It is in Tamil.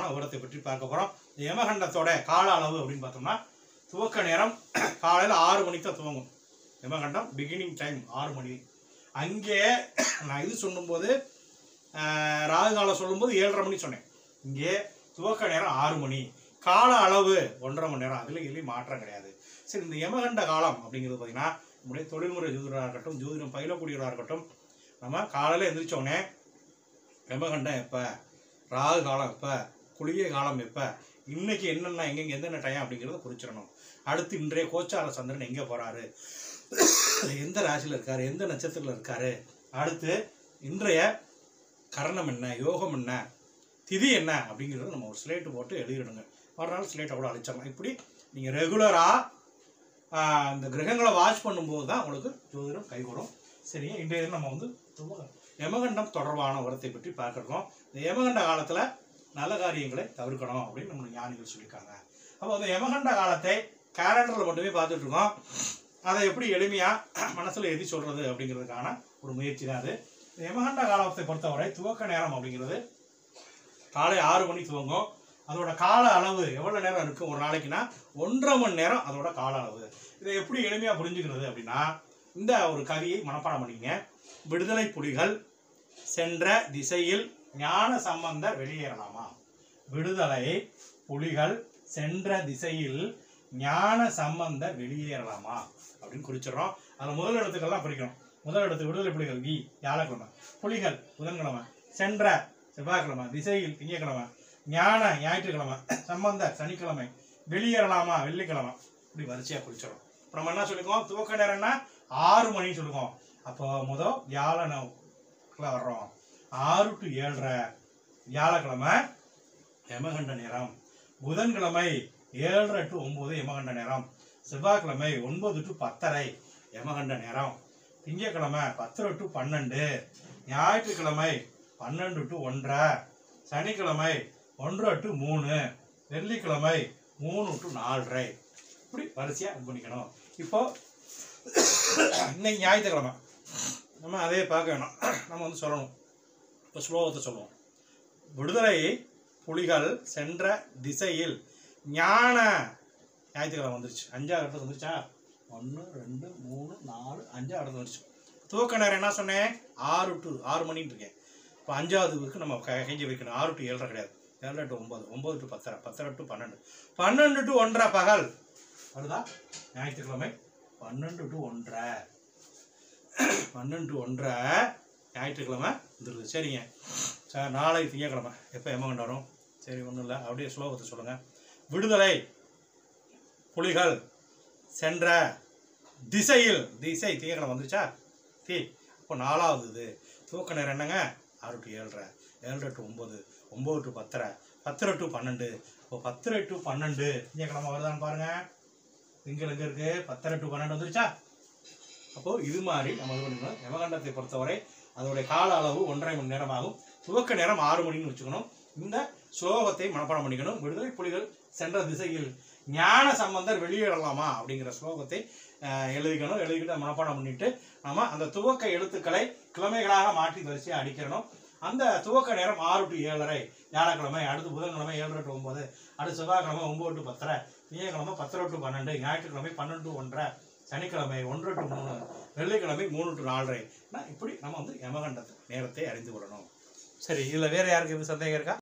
தொடர்பான விவரத்தை பற்றி பார்க்க போகிறோம் இந்த யமகண்டத்தோட கால அளவு அப்படின்னு பார்த்தோம்னா துவக்க நேரம் காலையில் ஆறு மணிக்கு தான் துவங்கும் யமகண்டம் பிகினிங் டைம் ஆறு மணி அங்கே நான் இது சொல்லும்போது ஆஹ், ராகு காலம் சொல்லும்போது ஏழரை மணி சொன்னேன் இங்கே துவக்க நேரம் ஆறு மணி கால அளவு ஒன்றரை மணி நேரம் அதில் எதுலையும் மாற்றம் கிடையாது சரி இந்த யமகண்ட காலம் அப்படிங்கிறது பார்த்தீங்கன்னா நம்முடைய தொழில்முறை ஜோதிடராக இருக்கட்டும் ஜோதிடம் பயிலக்கூடியவராக இருக்கட்டும் நம்ம காலையில் எந்திரிச்ச உடனே யமகண்டம் எப்போ ராகு காலம் எப்போ குளிகை காலம் எப்போ இன்னைக்கு என்னென்ன எங்கெங்க எந்தெந்த டைம் அப்படிங்கிறத குறிச்சிடணும் அடுத்து இன்றைய கோச்சார சந்திரன் எங்கே போகிறாரு எந்த ராசியில் இருக்காரு எந்த நட்சத்திரத்தில் இருக்காரு அடுத்து இன்றைய கரணம் என்ன யோகம் என்ன திதி என்ன அப்படிங்கிறத நம்ம ஒரு ஸ்லேட்டு போட்டு எழுதிடுங்க மறுநாள் ஸ்லேட்டை கூட அழிச்சிடலாம் இப்படி நீங்கள் ரெகுலராக இந்த கிரகங்களை வாட்ச் பண்ணும்போது தான் உங்களுக்கு ஜோதிடம் கைகூடும் சரிங்க இன்றைய தினம் நம்ம வந்து ரொம்ப யமகண்டம் தொடர்பான உரத்தை பற்றி பார்க்குறோம் இந்த யமகண்ட காலத்தில் நல்ல காரியங்களை தவிர்க்கணும் அப்படின்னு நம்ம ஞானிகள் சொல்லியிருக்காங்க அப்போ அந்த யமகண்ட காலத்தை கேலண்டரில் மட்டுமே பார்த்துட்டு இருக்கோம் அதை எப்படி எளிமையாக மனசில் எழுதி சொல்கிறது அப்படிங்கிறதுக்கான ஒரு முயற்சி தான் அது இந்த யமகண்ட காலத்தை பொறுத்தவரை துவக்க நேரம் அப்படிங்கிறது காலை ஆறு மணி துவங்கும் அதோட கால அளவு எவ்வளோ நேரம் இருக்குது ஒரு நாளைக்குன்னா ஒன்றரை மணி நேரம் அதோட கால அளவு இதை எப்படி எளிமையாக புரிஞ்சுக்கிறது அப்படின்னா இந்த ஒரு கவியை மனப்பாடம் பண்ணிக்கங்க விடுதலை புலிகள் சென்ற திசையில் ஞான சம்பந்தர் வெளியேறலாமா விடுதலை புலிகள் சென்ற திசையில் ஞான சம்பந்தர் வெளியேறலாமா அப்படின்னு குறிச்சிடுறோம் அதில் முதல் எழுத்துக்கள்லாம் குறிக்கணும் முதல் எழுத்து விடுதலை புலிகள் வி வியாழக்கிழமை புலிகள் புதன்கிழமை சென்ற செவ்வாய்க்கிழமை திசையில் திங்கட்கிழமை ஞான ஞாயிற்றுக்கிழமை சம்பந்த சனிக்கிழமை வெளியேறலாமா வெள்ளிக்கிழமை இப்படி வரிசையாக குறிச்சிடும் இப்போ நம்ம என்ன சொல்லிக்கோம் துவக்க நேரம்னா ஆறு மணின்னு சொல்லுவோம் அப்போ முதல் வியாழனை வர்றோம் ஆறு டு ஏழரை வியாழக்கிழமை யமகண்ட நேரம் புதன்கிழமை ஏழரை டு ஒம்பது யமகண்ட நேரம் செவ்வாய்க்கிழமை ஒன்பது டு பத்தரை யமகண்ட நேரம் திங்கட்கிழமை பத்தரை டு பன்னெண்டு ஞாயிற்றுக்கிழமை பன்னெண்டு டு ஒன்றரை சனிக்கிழமை ஒன்றரை டு மூணு வெள்ளிக்கிழமை மூணு டு நாலரை இப்படி வரிசையாக இது பண்ணிக்கணும் இப்போ இன்னைக்கு ஞாயிற்றுக்கிழமை நம்ம அதே பார்க்க வேணாம் நம்ம வந்து சொல்லணும் இப்போ ஸ்லோகத்தை சொல்லுவோம் விடுதலை புலிகள் சென்ற திசையில் ஞான ஞாயிற்றுக்கிழமை வந்துருச்சு அஞ்சாவது இடத்துக்கு வந்துருச்சா ஒன்று ரெண்டு மூணு நாலு அஞ்சாவது இடத்துல வந்துருச்சு துவக்க நேரம் என்ன சொன்னேன் ஆறு டு ஆறு மணின்னு இருக்கேன் இப்போ அஞ்சாவதுக்கு நம்ம க கைஞ்சி வைக்கணும் ஆறு டு ஏழரை கிடையாது ஏழரை டு ஒம்பது ஒம்பது டு பத்தரை பத்தரை டு பன்னெண்டு பன்னெண்டு டு ஒன்றரை பகல் வருதா ஞாயிற்றுக்கிழமை பன்னெண்டு டு ஒன்றரை பன்னெண்டு டு ஒன்றரை ஞாயிற்றுக்கிழமை வந்துருது சரிங்க சார் நாளை திங்கக்கிழமை எப்போ எமகண்ட வரும் சரி ஒன்றும் இல்லை அப்படியே ஸ்லோகத்தை சொல்லுங்கள் விடுதலை புலிகள் சென்ற திசையில் திசை திங்கக்கிழமை வந்துருச்சா தி இப்போ நாலாவது இது தூக்க நேரம் என்னங்க ஆறு டு ஏழரை ஏழரை டு ஒம்பது ஒம்பது டு பத்தரை பத்தரை டு பன்னெண்டு இப்போ பத்தரை டு பன்னெண்டு திங்கக்கிழமை வருதான்னு பாருங்கள் திங்கள் எங்கே இருக்குது பத்தரை டு பன்னெண்டு வந்துருச்சா அப்போது இது மாதிரி நம்ம இது பண்ணிக்கணும் யமகண்டத்தை பொறுத்தவரை அதோடைய கால அளவு ஒன்றரை மணி நேரம் ஆகும் துவக்க நேரம் ஆறு மணின்னு வச்சுக்கணும் இந்த ஸ்லோகத்தை மனப்பாடம் பண்ணிக்கணும் விடுதலை புலிகள் சென்ற திசையில் ஞான சம்பந்தர் வெளியிடலாமா அப்படிங்கிற ஸ்லோகத்தை அஹ், எழுதிக்கணும் எழுதிக்கிட்டு மனப்பாடம் பண்ணிட்டு நம்ம அந்த துவக்க எழுத்துக்களை கிழமைகளாக மாற்றி வரிசையாக அடிக்கிறணும் அந்த துவக்க நேரம் ஆறு டு ஏழரை வியாழக்கிழமை அடுத்து புதன்கிழமை ஏழரை டு ஒன்பது அடுத்து செவ்வாய்க்கிழமை ஒம்பது டு பத்தரை திங்கட்கிழமை பத்தரை டு பன்னெண்டு ஞாயிற்றுக்கிழமை பன்னெண்டு டு ஒன்றரை சனிக்கிழமை ஒன்று டு மூணு வெள்ளிக்கிழமை மூணு டு நாலரை நான் இப்படி நம்ம வந்து யமகண்டத்து நேரத்தை அறிந்து கொள்ளணும் சரி இதில் வேற யாருக்கு எதுவும் சந்தேகம் இருக்கா